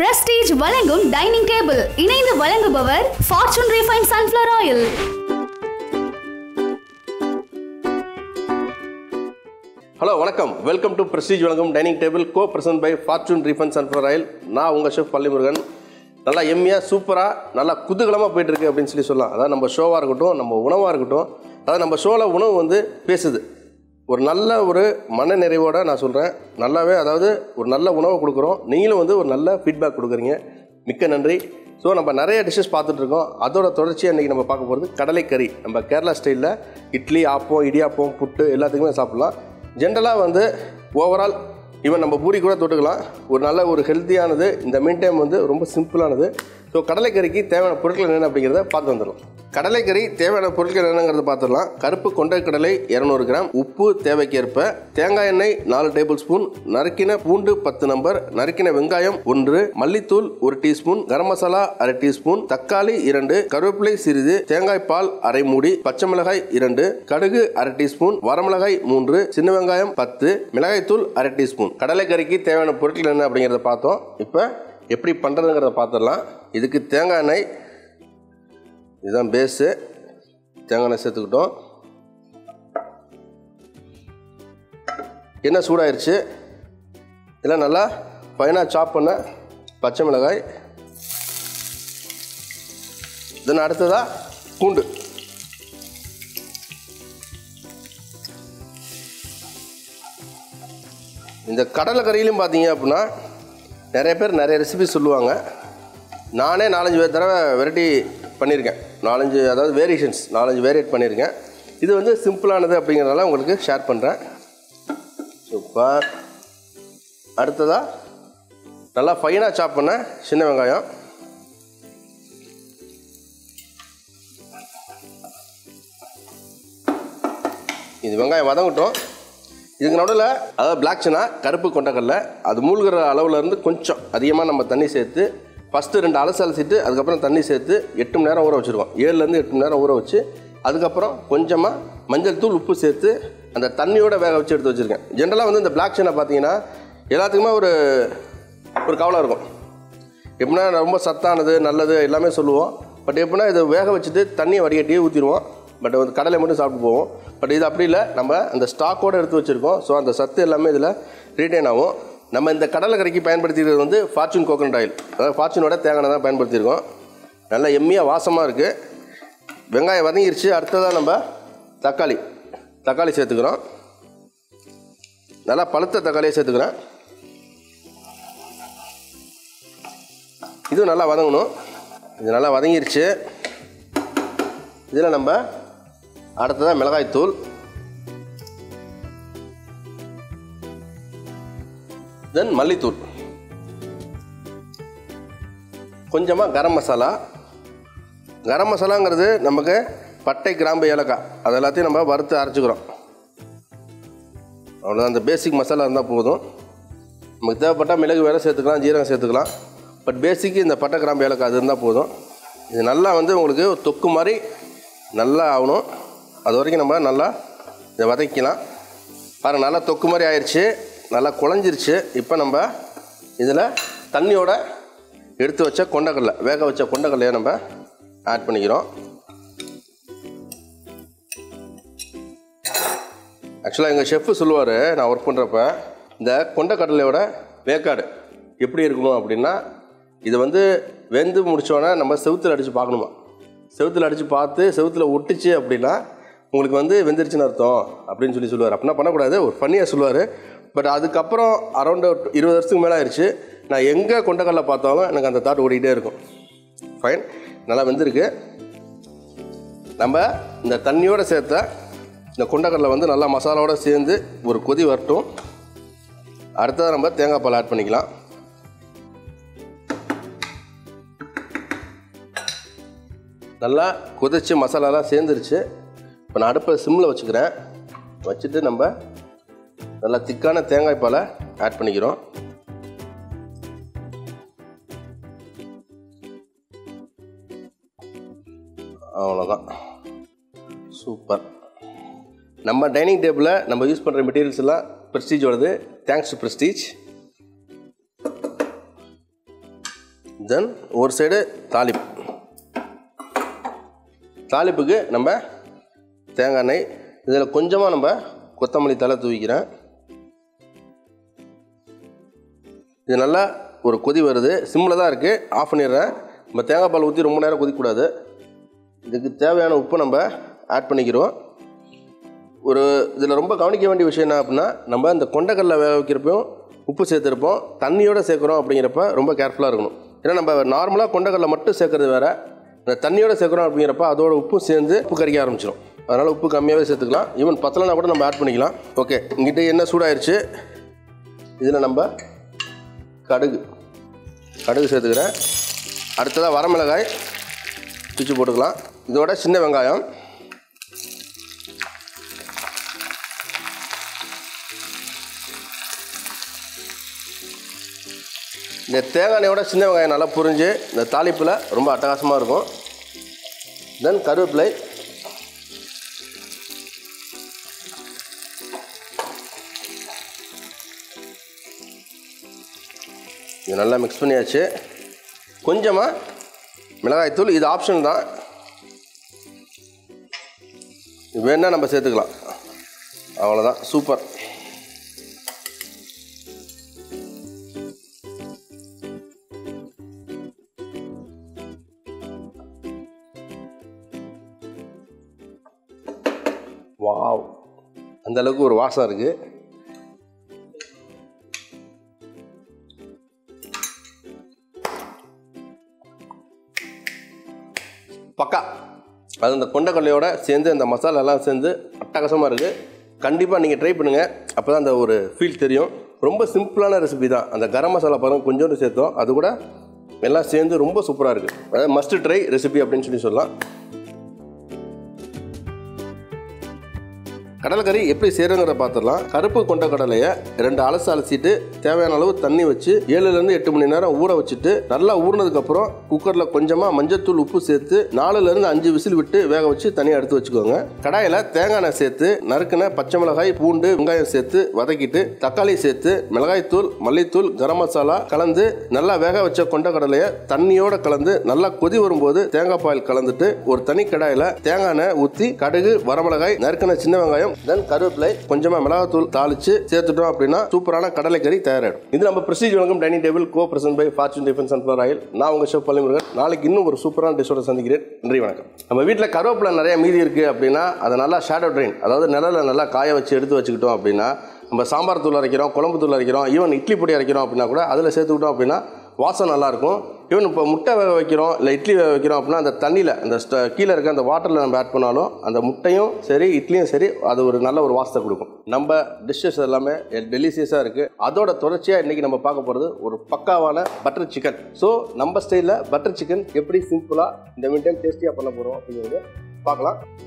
prestige வழங்கும் dining table இணைந்து வழங்குபவர் Fortune refine sunflower oil hello வணக்கம் வெல்கம் டு பிரஸ்டீஜ் வழங்கும் dining table co present by Fortune refined sunflower oil நான் உங்கள் ஷெஃப் பள்ளிமுருகன் நல்லா எம்மியாக சூப்பராக நல்லா குதூகலமாக போயிட்டு இருக்கு அப்படின்னு சொல்லி சொல்லலாம் அதாவது நம்ம ஷோவாக இருக்கட்டும் நம்ம உணவாக இருக்கட்டும் அதாவது நம்ம ஷோவில் உணவு வந்து பேசுது ஒரு நல்ல ஒரு மன நிறைவோட நான் சொல்கிறேன் நல்லாவே அதாவது ஒரு நல்ல உணவை கொடுக்குறோம் நீங்களும் வந்து ஒரு நல்ல ஃபீட்பேக் கொடுக்குறீங்க மிக்க நன்றி ஸோ நம்ம நிறைய டிஷ்ஷஸ் பார்த்துட்டு இருக்கோம் அதோட தொடர்ச்சியாக இன்றைக்கி நம்ம பார்க்க போகிறது கடலைக்கறி நம்ம கேரளா ஸ்டைலில் இட்லி ஆப்பம் இடியாப்பம் புட்டு எல்லாத்துக்குமே சாப்பிட்லாம் ஜென்ரலாக வந்து ஓவரால் ஈவன் நம்ம பூரி கூட தொட்டுக்கலாம் ஒரு நல்ல ஒரு ஹெல்த்தியானது இந்த மீன் டைம் வந்து ரொம்ப சிம்பிளானது ஸோ கடலைக்கறிக்கு தேவையான பொருட்கள் என்னென்ன அப்படிங்கிறத பார்த்து வந்துடலாம் கடலைக்கறி தேவையான பொருட்கள் என்னங்கிறத பார்த்துடலாம் கருப்பு கொண்டை கடலை இரநூறு கிராம் உப்பு தேவைக்கேற்ப தேங்காய் எண்ணெய் நாலு டேபிள் ஸ்பூன் நறுக்கின பூண்டு பத்து நம்பர் நறுக்கின வெங்காயம் ஒன்று மல்லித்தூள் ஒரு டீஸ்பூன் கரம் மசாலா அரை டீஸ்பூன் தக்காளி இரண்டு கருவேப்பிலை சிறிது தேங்காய் பால் அரை மூடி பச்சை மிளகாய் இரண்டு கடுகு அரை டீஸ்பூன் வரமிளகாய் மூன்று சின்ன வெங்காயம் பத்து மிளகாய்த்தூள் அரை டீஸ்பூன் கடலைக்கறிக்கு தேவையான பொருட்கள் என்ன அப்படிங்கிறத பார்த்தோம் இப்போ எப்படி பண்ணுறதுங்கிறத பார்த்துடலாம் இதுக்கு தேங்காய் எண்ணெய் இதுதான் பேஸு தேங்காய் எண்ணெய் சேர்த்துக்கிட்டோம் எண்ணெய் சூடாயிருச்சு இதெல்லாம் நல்லா ஃபைனாக சாப் பண்ண பச்சை மிளகாய் தென் அடுத்ததாக பூண்டு இந்த கடலை கறியிலும் பார்த்தீங்க அப்படின்னா நிறைய பேர் நிறைய ரெசிபி சொல்லுவாங்க நானே நாலஞ்சு வே- தடவை வெரைட்டி பண்ணியிருக்கேன் நாலஞ்சு அதாவது வேரியேஷன்ஸ் நாலஞ்சு வேரியேட் பண்ணியிருக்கேன் இது வந்து சிம்பிளானது அப்படிங்கிறதால உங்களுக்கு ஷேர் பண்ணுறேன் சூப்பர் அடுத்ததாக நல்லா ஃபைனாக சாப் பண்ண சின்ன வெங்காயம் இது வெங்காயம் வதங்கட்டும் இதுக்கு நடுவில் அதாவது பிளாக் சனா கருப்பு கொண்டக்கடலை அது மூழ்கிற அளவுல இருந்து கொஞ்சம் அதிகமாக நம்ம தண்ணி சேர்த்து ஃபஸ்ட்டு ரெண்டு அலசு அலசிட்டு அதுக்கப்புறம் தண்ணி சேர்த்து எட்டு மணி நேரம் ஊற வச்சுருக்கோம் ஏழுலேருந்து எட்டு மணி நேரம் ஊற வச்சு அதுக்கப்புறம் கொஞ்சமாக மஞ்சள் தூள் உப்பு சேர்த்து அந்த தண்ணியோட வேக வச்சு எடுத்து வச்சுருக்கேன் ஜென்ரலாக வந்து இந்த பிளாக் சனா பார்த்தீங்கன்னா எல்லாத்துக்குமே ஒரு ஒரு கவலை இருக்கும் எப்படின்னா ரொம்ப சத்தானது நல்லது எல்லாமே சொல்லுவோம் பட் எப்படின்னா இதை வேக வச்சுட்டு தண்ணியை வடிகட்டியே ஊற்றிடுவோம் பட் வந்து கடலை மட்டும் சாப்பிட்டு போவோம் பட் இது அப்படி இல்லை நம்ம அந்த ஸ்டாக்கோடு எடுத்து வச்சுருக்கோம் ஸோ அந்த சத்து எல்லாமே இதில் ரீட்டைன் ஆகும் நம்ம இந்த கடலை கறிக்கு பயன்படுத்திக்கிறது வந்து ஃபார்ச்சூன் கோகனட் ஆயில் அதாவது ஃபார்ச்சூனோட தேங்காய் எண்ணெய் தான் பயன்படுத்தியிருக்கோம் நல்லா எம்மியாக வாசமாக இருக்குது வெங்காயம் வதங்கிருச்சு அடுத்ததாக நம்ம தக்காளி தக்காளி சேர்த்துக்கிறோம் நல்லா பழுத்த தக்காளியை சேர்த்துக்கிறேன் இதுவும் நல்லா வதங்கணும் இது நல்லா வதங்கிருச்சு இதில் நம்ம அடுத்ததாக மிளகாய்த்தூள் தென் மல்லித்தூள் கொஞ்சமாக கரம் மசாலா கரம் மசாலாங்கிறது நமக்கு பட்டை கிராம்பு ஏலக்காய் அது எல்லாத்தையும் நம்ம வறுத்து அரைச்சிக்கிறோம் அவ்வளோதான் அந்த பேசிக் மசாலா இருந்தால் போதும் நமக்கு தேவைப்பட்டால் மிளகு வேறு சேர்த்துக்கலாம் ஜீரகம் சேர்த்துக்கலாம் பட் பேசிக்கு இந்த பட்டை கிராம்பு ஏலக்காய் அது இருந்தால் போதும் இது நல்லா வந்து உங்களுக்கு ஒரு தொக்கு மாதிரி நல்லா ஆகணும் அது வரைக்கும் நம்ம நல்லா இதை வதக்கிக்கலாம் பாருங்க நல்லா தொக்கு மாதிரி ஆயிடுச்சு நல்லா குழஞ்சிருச்சு இப்போ நம்ம இதில் தண்ணியோட எடுத்து வச்ச கொண்டக்கடலை வேக வச்ச கொண்டக்கடலையை நம்ம ஆட் பண்ணிக்கிறோம் ஆக்சுவலாக எங்கள் ஷெஃப்பு சொல்லுவார் நான் ஒர்க் பண்ணுறப்ப இந்த கொண்டக்கடலையோட வேக்காடு எப்படி இருக்கணும் அப்படின்னா இது வந்து வெந்து முடிச்சோன்னே நம்ம செவுத்தில் அடித்து பார்க்கணுமா செவுத்தில் அடித்து பார்த்து செவுத்தில் ஒட்டுச்சு அப்படின்னா உங்களுக்கு வந்து வெந்துருச்சுன்னு அர்த்தம் அப்படின்னு சொல்லி சொல்லுவார் அப்படின்னா பண்ணக்கூடாது ஒரு ஃபன்னியாக சொல்லுவார் பட் அதுக்கப்புறம் அரௌண்ட் இருபது வருஷத்துக்கு மேலே ஆயிடுச்சு நான் எங்கே கொண்டக்கடலை பார்த்தாலும் எனக்கு அந்த தாட் ஓடிக்கிட்டே இருக்கும் ஃபைன் நல்லா வெந்திருக்கு நம்ம இந்த தண்ணியோடு சேர்த்த இந்த கொண்டக்கடலை வந்து நல்லா மசாலாவோட சேர்ந்து ஒரு கொதி வரட்டும் அடுத்ததாக நம்ம தேங்காய் பால் ஆட் பண்ணிக்கலாம் நல்லா கொதிச்சு மசாலாலாம் சேர்ந்துருச்சு இப்போ நான் அடுப்பை சிம்மில் வச்சுக்கிறேன் வச்சுட்டு நம்ம நல்லா திக்கான தேங்காய் பாலை ஆட் பண்ணிக்கிறோம் அவ்வளோதான் சூப்பர் நம்ம டைனிங் டேபிளில் நம்ம யூஸ் பண்ணுற மெட்டீரியல்ஸ் எல்லாம் ப்ரெஸ்டீஜோடது தேங்க்ஸ் டு ப்ரெஸ்டீஜ் தென் ஒரு சைடு தாளிப்பு தாளிப்புக்கு நம்ம தேங்காய் எண்ணெய் இதில் கொஞ்சமாக நம்ம கொத்தமல்லி தலை தூவிக்கிறேன் இது நல்லா ஒரு கொதி வருது சிம்மில் தான் இருக்குது ஆஃப் பண்ணிடுறேன் நம்ம தேங்காய் பால் ஊற்றி ரொம்ப நேரம் கொதிக்கக்கூடாது இதுக்கு தேவையான உப்பு நம்ம ஆட் பண்ணிக்கிறோம் ஒரு இதில் ரொம்ப கவனிக்க வேண்டிய விஷயம் என்ன அப்படின்னா நம்ம இந்த கொண்டைக்கடலை வேக வைக்கிறப்பையும் உப்பு சேர்த்துருப்போம் தண்ணியோடு சேர்க்குறோம் அப்படிங்கிறப்ப ரொம்ப கேர்ஃபுல்லாக இருக்கணும் ஏன்னா நம்ம நார்மலாக கொண்டைக்கடலை மட்டும் சேர்க்கறது வேறு இந்த தண்ணியோடு சேர்க்குறோம் அப்படிங்கிறப்ப அதோட உப்பும் சேர்ந்து உப்பு கறிக்க ஆரம்பிச்சிடும் அதனால் உப்பு கம்மியாகவே சேர்த்துக்கலாம் ஈவன் பத்தலைனா கூட நம்ம ஆட் பண்ணிக்கலாம் ஓகே இங்கிட்ட என்ன சூடாயிருச்சு இதில் நம்ம கடுகு கடுகு சேர்த்துக்கிறேன் அடுத்ததாக வரமிளகாய் பிச்சு போட்டுக்கலாம் இதோட சின்ன வெங்காயம் இந்த தேங்காய் எண்ணெயோட சின்ன வெங்காயம் நல்லா புரிஞ்சு இந்த தாளிப்பில் ரொம்ப அட்டகாசமாக இருக்கும் தென் கருவேப்பிலை இது நல்லா மிக்ஸ் பண்ணியாச்சு கொஞ்சமாக மிளகாய்த்தூள் இது ஆப்ஷன் தான் இது வேணால் நம்ம சேர்த்துக்கலாம் அவ்வளோதான் சூப்பர் வாவ் அந்த அளவுக்கு ஒரு வாசம் இருக்குது பக்கா அது இந்த கொண்டக்கடலையோட சேர்ந்து அந்த மசாலா எல்லாம் சேர்ந்து அட்டகாசமாக இருக்குது கண்டிப்பாக நீங்கள் ட்ரை பண்ணுங்கள் அப்போ தான் அந்த ஒரு ஃபீல் தெரியும் ரொம்ப சிம்பிளான ரெசிபி தான் அந்த கரம் மசாலா பாருங்க கொஞ்சோண்டு சேர்த்தோம் அது கூட எல்லாம் சேர்ந்து ரொம்ப சூப்பராக இருக்குது அதாவது மஸ்ட் ட்ரை ரெசிபி அப்படின்னு சொல்லி சொல்லலாம் கடலைக்கறி எப்படி செய்கிறோங்கிறத பார்த்துடலாம் கருப்பு கொண்ட கடலையை ரெண்டு அலசு அலசிட்டு தேவையான அளவு தண்ணி வச்சு ஏழுலேருந்து எட்டு மணி நேரம் ஊற வச்சுட்டு நல்லா ஊறினதுக்கப்புறம் குக்கரில் கொஞ்சமாக மஞ்சத்தூள் உப்பு சேர்த்து நாலுலேருந்து அஞ்சு விசில் விட்டு வேக வச்சு தனியாக எடுத்து வச்சுக்கோங்க கடாயில் தேங்காய் எண்ணெய் சேர்த்து நறுக்கின பச்சை மிளகாய் பூண்டு வெங்காயம் சேர்த்து வதக்கிட்டு தக்காளி சேர்த்து மிளகாய்த்தூள் மல்லித்தூள் கரம் மசாலா கலந்து நல்லா வேக வச்ச கொண்ட கடலையை தண்ணியோட கலந்து நல்லா கொதி வரும்போது தேங்காய் பால் கலந்துட்டு ஒரு தனி கடாயில் தேங்காய் எண்ணெய் ஊற்றி கடுகு வரமிளகாய் நறுக்கின சின்ன வெங்காயம் தென் கருவேப்பிலை கொஞ்சமா மிளகாத்தூள் தாளிச்சு சேர்த்துட்டோம் அப்படின்னா சூப்பரான கடலைக்கறி தயாராகிடும் இது நம்ம பிரஸ்டீஜ் வழங்கும் dining table co present by Fortune டிஃபென்ஸ் சன்ஃபிளவர் ஆயில் நான் உங்க ஷெஃப் பள்ளிமுருகன் நாளைக்கு இன்னும் ஒரு சூப்பரான டிஷ்ஷோட சந்திக்கிறேன் நன்றி வணக்கம் நம்ம வீட்டில் கருவேப்பிலை நிறைய மீதி இருக்கு அப்படின்னா அதை நல்லா ஷேடோ ட்ரெயின் அதாவது நிழல நல்லா காய வச்சு எடுத்து வச்சுக்கிட்டோம் அப்படின்னா நம்ம சாம்பார் தூள் அரைக்கிறோம் குழம்பு தூள் அரைக்கிறோம் ஈவன் இட்லி பொடி அரைக்கிறோம் அப்படின்னா கூட அதில் சேர்த்துக்கிட்டோம் அப்படின்னா வாசம் நல்லாயிருக்கும் ஈவன் இப்போ முட்டை வேக வைக்கிறோம் இல்லை இட்லி வேக வைக்கிறோம் அப்படின்னா அந்த தண்ணியில் அந்த ஸ்ட கீழே இருக்க அந்த வாட்டரில் நம்ம ஆட் பண்ணாலும் அந்த முட்டையும் சரி இட்லியும் சரி அது ஒரு நல்ல ஒரு வாசத்தை கொடுக்கும் நம்ம டிஷ்ஷஸ் எல்லாமே டெலிசியஸாக இருக்குது அதோட தொடர்ச்சியாக இன்றைக்கி நம்ம பார்க்க போகிறது ஒரு பக்காவான பட்டர் சிக்கன் ஸோ நம்ம ஸ்டைலில் பட்டர் சிக்கன் எப்படி சிம்பிளாக இந்த மீன் டைம் டேஸ்டியாக பண்ண போகிறோம் அப்படிங்கிறத பார்க்கலாம்